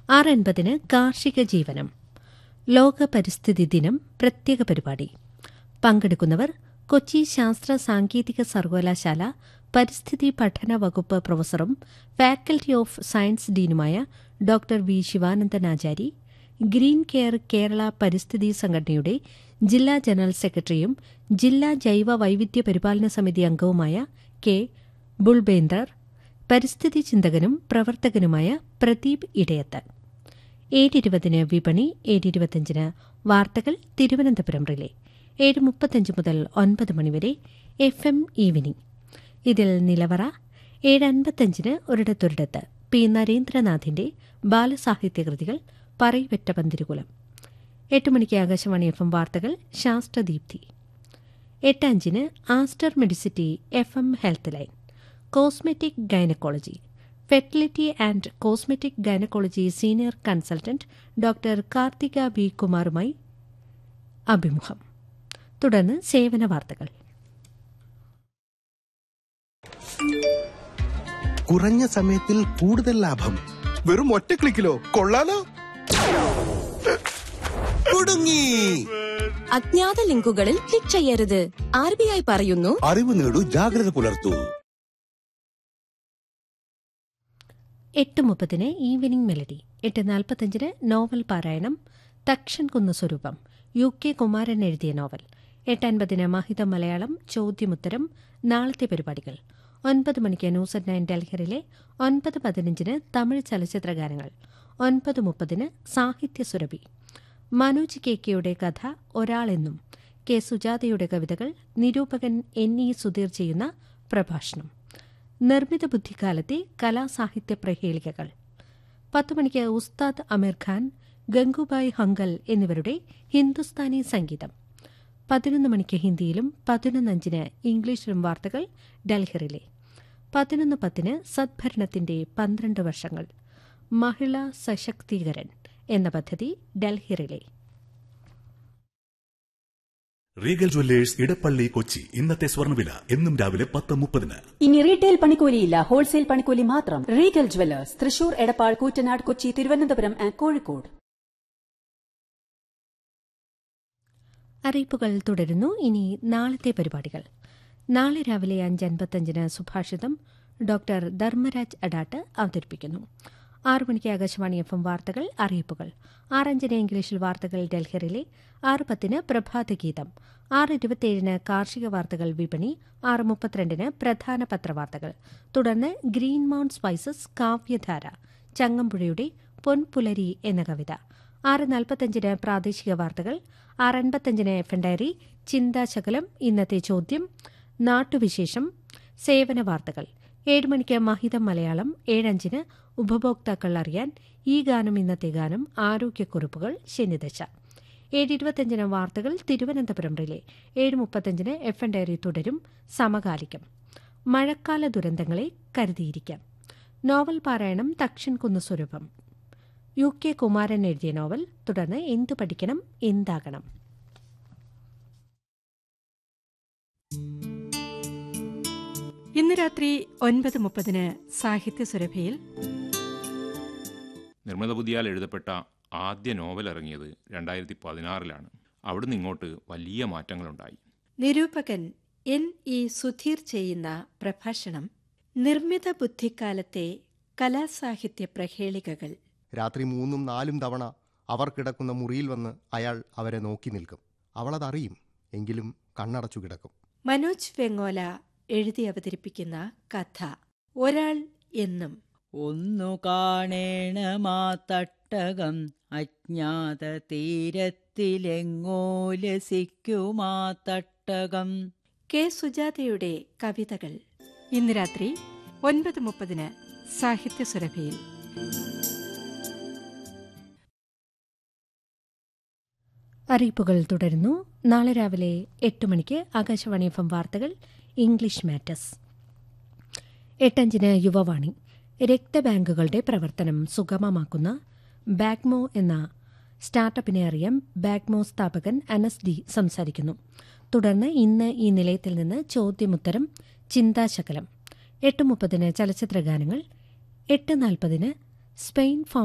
ആറ് അൻപതിന് കാർഷിക ജീവനം ലോക പരിസ്ഥിതി ദിനം പ്രത്യേക പരിപാടി പങ്കെടുക്കുന്നവർ കൊച്ചി ശാസ്ത്ര സാങ്കേതിക സർവകലാശാല പരിസ്ഥിതി പഠന വകുപ്പ് പ്രൊഫസറും ഫാക്കൽറ്റി ഓഫ് സയൻസ് ഡീനുമായ doctor V Sivanandanachari green care Kerala പരിസ്ഥിതി സംഘടനയുടെ ജില്ലാ ജനറൽ സെക്രട്ടറിയും ജില്ലാ ജൈവ വൈവിധ്യ പരിപാലന സമിതി അംഗവുമായ കെ ബുൾബേന്ദർ പരിസ്ഥിതി ചിന്തകനും പ്രവർത്തകനുമായ പ്രദീപ് ഇടയത്ത് ഏഴിരുപതിന് വിപണി ഏഴിരുപത്തിയഞ്ചിന് വാർത്തകൾ തിരുവനന്തപുരം റിലേ ഏഴ് മുപ്പത്തഞ്ച് മുതൽ ഒൻപത് മണിവരെ എഫ് എം ഈവനിംഗ് ഇതിൽ നിലവറ ഏഴ് അൻപത്തഞ്ചിന് ഒരിടത്തൊരിടത്ത് പി നരേന്ദ്രനാഥിന്റെ ബാലസാഹിത്യകൃതികൾ പറയിവെറ്റ പന്തിരുകുലം എട്ട് മണിക്ക് ആകാശവാണി എഫ് എം വാർത്തകൾ ശാസ്ത്രദീപ്തി എട്ട് അഞ്ചിന് Aster Medcity F M health line cosmetic gynaecology fertility and cosmetic gynaecology senior consultant doctor Karthika B കുമാറുമായി അഭിമുഖം തുടർന്ന് സേവന വാർത്തകൾ കുറഞ്ഞ സമയത്തിൽ കൂടുതൽ ലാഭം വെറും ഒറ്റ ക്ലിക്കിലോ കൊള്ളാലോ കുടുങ്ങി അജ്ഞാത ലിങ്കുകളിൽ ക്ലിക്ക് ചെയ്യരുത് ആർ ബി ഐ പറയുന്നു അറിവ് നേടൂ ജാഗ്രത പുലർത്തൂ എട്ട് മുപ്പതിന് ഈവനിംഗ് മെലഡി എട്ട് നാൽപ്പത്തഞ്ചിന് നോവൽ പാരായണം തക്ഷൻ കുന്ന് സ്വരൂപം യു കെ കുമാരൻ എഴുതിയ നോവൽ എട്ട് അൻപതിന് മഹിത മലയാളം ചോദ്യമുത്തരം നാളത്തെ പരിപാടികൾ ഒൻപത് മണിക്ക് ന്യൂസ് അറ്റ് നയൻ ഡൽഹിയിലെ ഒൻപത് പതിനഞ്ചിന് തമിഴ് ചലച്ചിത്ര ഗാനങ്ങൾ ഒൻപത് മുപ്പതിന് സാഹിത്യ സുരഭി മനോജ് കെ കെയുടെ കഥ ഒരാളെന്നും കെ സുജാതയുടെ കവിതകൾ നിരൂപകൻ എൻ ഇ സുധീർ ചെയ്യുന്ന പ്രഭാഷണം നിർമ്മിത ബുദ്ധിക്കാലത്തെ കലാസാഹിത്യ പ്രഹേളികകൾ പത്ത് മണിക്ക് ഉസ്താദ് അമീർ ഖാൻ ഗംഗുബായ് ഹങ്കൽ എന്നിവരുടെ ഹിന്ദുസ്ഥാനി സംഗീതം പതിനൊന്ന് മണിക്ക് ഹിന്ദിയിലും പതിനൊന്നഞ്ചിന് ഇംഗ്ലീഷിലും വാർത്തകൾ ഡൽഹിറിലെ പതിനൊന്ന് പത്തിന് സദ്ഭരണത്തിന്റെ പന്ത്രണ്ട് വർഷങ്ങൾ മഹിളാ സശക്തീകരൺ എന്ന പദ്ധതി ഡൽഹിറിലെ റീഗൽ ജ്വല്ലേഴ്സ് ഇടപ്പള്ളി കൊച്ചി ഇന്നത്തെ സ്വർണ്ണവില എന്നും രാവിലെ പത്ത് മുപ്പതിന് ഇനി റീറ്റെയിൽ പണിക്കൂലിയില്ല ഹോൾസെയിൽ പണിക്കൂലി മാത്രം Regal jewellers Thrissur Edappal Koottanad Kochi Thiruvananthapuram and Kozhikode അറിയിപ്പുകൾ തുടരുന്നു ഇനി നാളത്തെ പരിപാടികൾ നാളെ രാവിലെ അഞ്ച് അൻപത്തഞ്ചിന് സുഭാഷിതം ഡോക്ടർ ധർമ്മരാജ് അഡാട്ട് അവതരിപ്പിക്കുന്നു ആറു മണിക്ക് ആകാശവാണി എഫ് എം വാർത്തകൾ അറിയിപ്പുകൾ ആറഞ്ചിന് ഇംഗ്ലീഷിൽ വാർത്തകൾ ഡൽഹിയിലെ ആറ് പത്തിന് പ്രഭാതഗീതം ആറ് ഇരുപത്തിയേഴിന് കാർഷിക വാർത്തകൾ വിപണി ആറ് മുപ്പത്തിരണ്ടിന് പ്രധാന പത്രവാർത്തകൾ തുടർന്ന് ഗ്രീൻ മൗണ്ട് സ്പൈസസ് കാവ്യധാര ചങ്ങമ്പുഴയുടെ പൊൻപുലരി എന്ന കവിത ആറ് നാൽപ്പത്തഞ്ചിന് പ്രാദേശിക വാർത്തകൾ ആറ് അൻപത്തഞ്ചിന് എഫ് എൻ ഡയറി ചിന്താശകലം ഇന്നത്തെ ചോദ്യം നാട്ടുവിശേഷം സേവന വാർത്തകൾ ഏഴ് മണിക്ക് മഹിതം മലയാളം ഏഴഞ്ചിന് ഉപഭോക്താക്കൾ അറിയാൻ ഈ ഗാനം ഇന്നത്തെ ഗാനം ആരോഗ്യക്കുറിപ്പുകൾ ശനിദശ ഏഴ് ഇരുപത്തഞ്ചിന് വാർത്തകൾ തിരുവനന്തപുരം റിലേ ഏഴ് മുപ്പത്തഞ്ചിന് എഫ് എൻ ഡയറി തുടരും സമകാലികം മഴക്കാല ദുരന്തങ്ങളെ കരുതിയിരിക്കാം നോവൽ പാരായണം തക്ഷൻ കുന്ന് സ്വരൂപം യു കെ കുമാരൻ എഴുതിയ നോവൽ തുടർന്ന് എന്തു പഠിക്കണം എന്താകണം ഇന്ന് രാത്രി ഒൻപത് മുപ്പതിന് സാഹിത്യ സുരഭിയിൽ നിർമ്മിത ബുദ്ധിയാൽ എഴുതപ്പെട്ട ആദ്യ നോവൽ ഇറങ്ങിയത് രണ്ടായിരത്തി പതിനാറിലാണ് അവിടുന്ന് ഇങ്ങോട്ട് വലിയ മാറ്റങ്ങളുണ്ടായി നിരൂപകൻ എൻ ഇ സുധീർ ചെയ്യുന്ന പ്രഭാഷണം നിർമ്മിത ബുദ്ധിക്കാലത്തെ കലാസാഹിത്യ പ്രഹേളികകൾ രാത്രി മൂന്നും നാലും തവണ അവർ കിടക്കുന്ന മുറിയിൽ വന്ന് അയാൾ അവരെ നോക്കി നിൽക്കും അവളതറിയും എങ്കിലും കണ്ണടച്ചു കിടക്കും മനോജ് വെങ്ങോല എഴുതി അവതരിപ്പിക്കുന്ന കഥ ഒരാൾ എന്നും ഒന്നു കാണേണമാ തട്ടകം അജ്ഞാത തീരത്തിലെങ്ങോ ലസിക്കുമാ തട്ടകം കെ സുജാതയുടെ കവിതകൾ ഇന്ന് രാത്രി ഒൻപത് മുപ്പതിന് സാഹിത്യ സുരഭിയിൽ അറിയിപ്പുകൾ തുടരുന്നു നാളെ രാവിലെ എട്ട് മണിക്ക് ആകാശവാണി എഫ് എം വാർത്തകൾ ഇംഗ്ലീഷ് മാറ്റേഴ്സ് എട്ടഞ്ചിന് യുവവാണി രക്തബാങ്കുകളുടെ പ്രവർത്തനം സുഗമമാക്കുന്ന ബാഗ്മോ എന്ന സ്റ്റാർട്ടപ്പിനെ അറിയാം ബാഗ്മോ സ്ഥാപകൻ അനസ് ഡി സംസാരിക്കുന്നു തുടർന്ന് ഇന്ന് ഈ നിലയത്തിൽ നിന്ന് ചോദ്യമുത്തരം ചിന്താശകലം എട്ട് മുപ്പതിന് ചലച്ചിത്ര ഗാനങ്ങൾ എട്ട് നാൽപ്പതിന് സ്പെയിൻ